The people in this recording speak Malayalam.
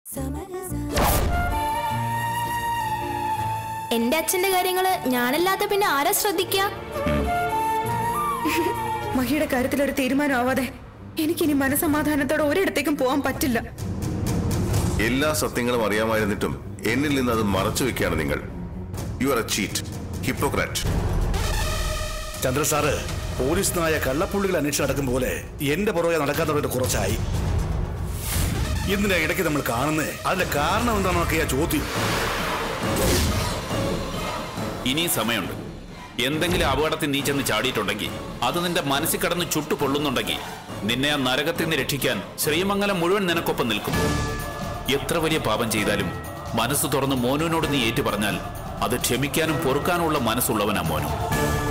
എന്റെ അച്ഛന്റെ കാര്യങ്ങള് ഞാനല്ലാതെ പിന്നെ ആരാ ശ്രദ്ധിക്കുക മഹിയുടെ കാര്യത്തിൽ ഒരു തീരുമാനമാവാതെ എനിക്കിനി മനസമാധാനത്തോടെ ഒരിടത്തേക്കും പോകാൻ പറ്റില്ല എല്ലാ സത്യങ്ങളും അറിയാമായിരുന്നിട്ടും എന്നിൽ നിന്ന് അത് മറച്ചു വെക്കുകയാണ് നിങ്ങൾ you are a cheat hypocrite Chandra sir police നായ കള്ളപ്പുള്ളികൾ അന്വേഷിച്ച് നടക്കും പോലെ എന്റെ പുറകെ നടക്കാൻ തുടങ്ങിയിട്ട് കുറച്ചായി എന്തിനാ ഇടയ്ക്ക് നമ്മൾ കാണുന്നേ അതിന്റെ കാരണം എന്താണെന്നൊക്കെയാ ചോദ്യം ഇനിയും സമയമുണ്ട് എന്തെങ്കിലും അപകടത്തിൽ നീ ചെന്ന് ചാടിയിട്ടുണ്ടെങ്കിൽ അത് നിന്റെ മനസ്സിൽ കടന്ന് ചുട്ടു പൊള്ളുന്നുണ്ടെങ്കിൽ നിന്നെ ആ നരകത്തിൽ നിന്ന് രക്ഷിക്കാൻ ശ്രീമംഗലം മുഴുവൻ നിനക്കൊപ്പം നിൽക്കും എത്ര വലിയ പാപം ചെയ്താലും മനസ്സ് തുറന്ന് മോനുവിനോട് നീ ഏറ്റു പറഞ്ഞാൽ അത് ക്ഷമിക്കാനും പൊറുക്കാനുമുള്ള മനസ്സുള്ളവനാ മോനു